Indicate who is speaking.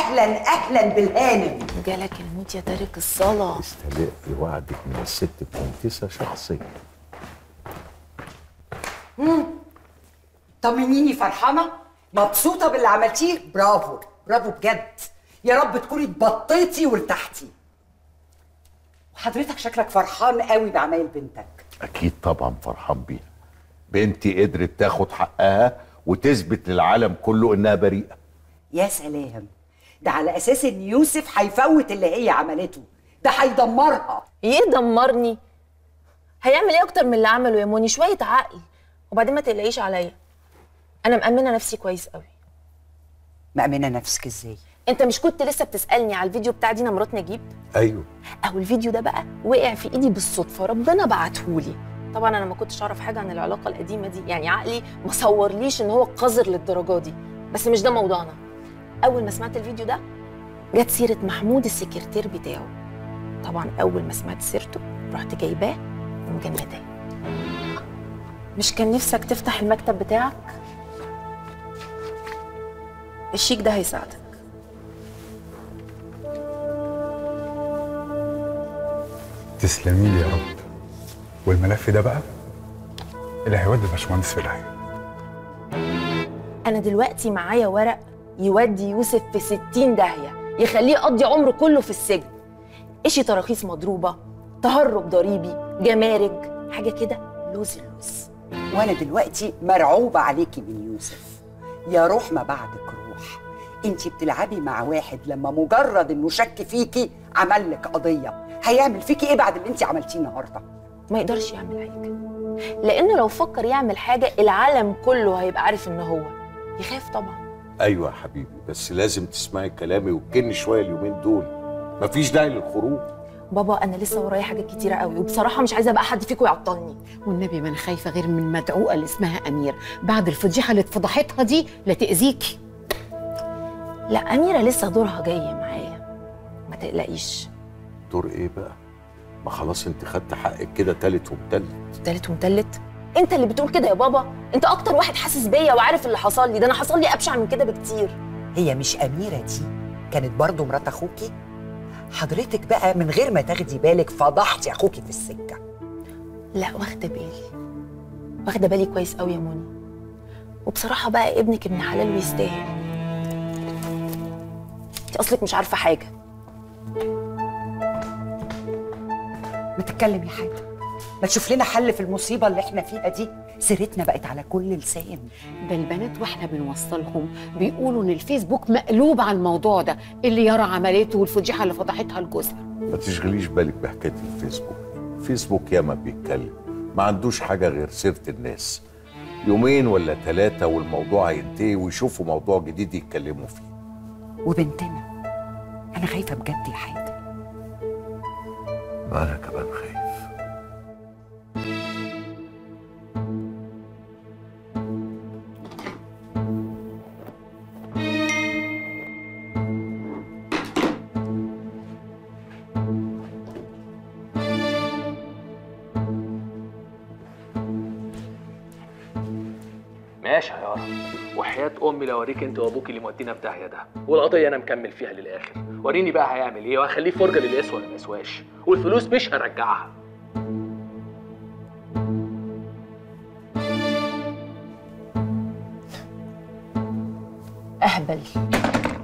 Speaker 1: اهلا اهلا بالهانم
Speaker 2: جالك الموت يا تارك الصلاة
Speaker 3: استلق في وعدك من الست كونتيسة شخصيا
Speaker 1: طمنيني فرحانه مبسوطه باللي عملتيه برافو برافو بجد يا رب تكوني اتبطيتي وارتحتي وحضرتك شكلك فرحان قوي بعمايل بنتك
Speaker 3: أكيد طبعا فرحان بيها بنتي قدرت تاخد حقها وتثبت للعالم كله إنها بريئة
Speaker 1: يا سلام ده على اساس ان يوسف هيفوت اللي هي عملته ده هيدمرها
Speaker 2: يدمرني هيعمل ايه اكتر من اللي عمله يا موني شوية عقل وبعدين ما تقلقيش عليا انا مأمنة نفسي كويس قوي
Speaker 1: مأمنة نفسك ازاي
Speaker 2: انت مش كنت لسه بتسألني على الفيديو بتاع دينا مرات نجيب
Speaker 3: أيوه
Speaker 2: اهو الفيديو ده بقى وقع في ايدي بالصدفه ربنا بعتهولي طبعا انا ما كنتش اعرف حاجه عن العلاقه القديمه دي يعني عقلي ما صورليش ان هو قذر للدرجه دي بس مش ده موضوعنا اول ما سمعت الفيديو ده جت سيره محمود السكرتير بتاعه طبعا اول ما سمعت سيرته رحت جايباه ومجمداه مش كان نفسك تفتح المكتب بتاعك الشيك ده هيساعدك
Speaker 4: تسلمي لي يا رب والملف ده بقى اللي هيودي الباشمهندس في داهيه
Speaker 2: انا دلوقتي معايا ورق يودي يوسف في ستين داهية يخليه يقضي عمره كله في السجن إشي تراخيص مضروبة تهرب ضريبي جمارك حاجة كده لوز اللوز
Speaker 1: وانا دلوقتي مرعوبه عليكي من يوسف يا روح ما بعدك روح انتي بتلعبي مع واحد لما مجرد انه شك فيكي عمل لك قضيه هيعمل فيكي ايه بعد اللي انتي عملتيه النهارده
Speaker 2: ما يقدرش يعمل حاجة لأنه لو فكر يعمل حاجة العالم كله هيبقى عارف إن هو يخاف طبعا
Speaker 3: أيوه يا حبيبي بس لازم تسمعي كلامي وتكني شوية اليومين دول مفيش داعي للخروج
Speaker 2: بابا أنا لسه ورايا حاجات كتيرة قوي وبصراحة مش عايزة بقى حد فيكم يعطلني
Speaker 5: والنبي ما انا خايفه غير من مدعوقه اللي اسمها امير بعد الفضيحه اللي اتفضحتها دي لا تاذيكي
Speaker 2: لا أميرة لسه دورها جاي معايا ما تقلقيش
Speaker 3: دور إيه بقى؟ ما خلاص أنت خدت حقك كده تالت ومتلت
Speaker 2: تالت ومتلت انت اللي بتقول كده يا بابا انت اكتر واحد حاسس بيا وعارف اللي حصل لي ده انا حصل لي ابشع من كده بكتير
Speaker 1: هي مش اميره دي كانت برضو مرات اخوكي حضرتك بقى من غير ما تاخدي بالك فضحتي اخوكي في السكه
Speaker 2: لا واخده بالي واخده بالي كويس قوي يا موني وبصراحه بقى ابنك ابن حلال ويستاهل انت اصلك مش عارفه حاجه
Speaker 1: ما تتكلم يا حاجه ما تشوف لنا حل في المصيبه اللي احنا فيها دي سيرتنا بقت على كل لسان
Speaker 5: ده البنات واحنا بنوصلهم بيقولوا ان الفيسبوك مقلوب على الموضوع ده اللي يرى عملته والفضيحه اللي فضحتها لجوزها
Speaker 3: ما تشغليش بالك بحكاية الفيسبوك فيسبوك ياما بيتكلم ما عندوش حاجة غير سيرة الناس يومين ولا ثلاثة والموضوع هينتهي ويشوفوا موضوع جديد يتكلموا فيه
Speaker 1: وبنتنا انا خايفه بجد يا حاجه
Speaker 3: ما أنا كمان خايف
Speaker 6: ماشي يا يارا وحياة أمي لو أوريك أنت وأبوك اللي مودينا في داهية ده والقضية أنا مكمل فيها للآخر وريني بقى هيعمل إيه وهخليه فرجة للقاس ولا ما يسواش والفلوس مش هرجعها
Speaker 2: اهبل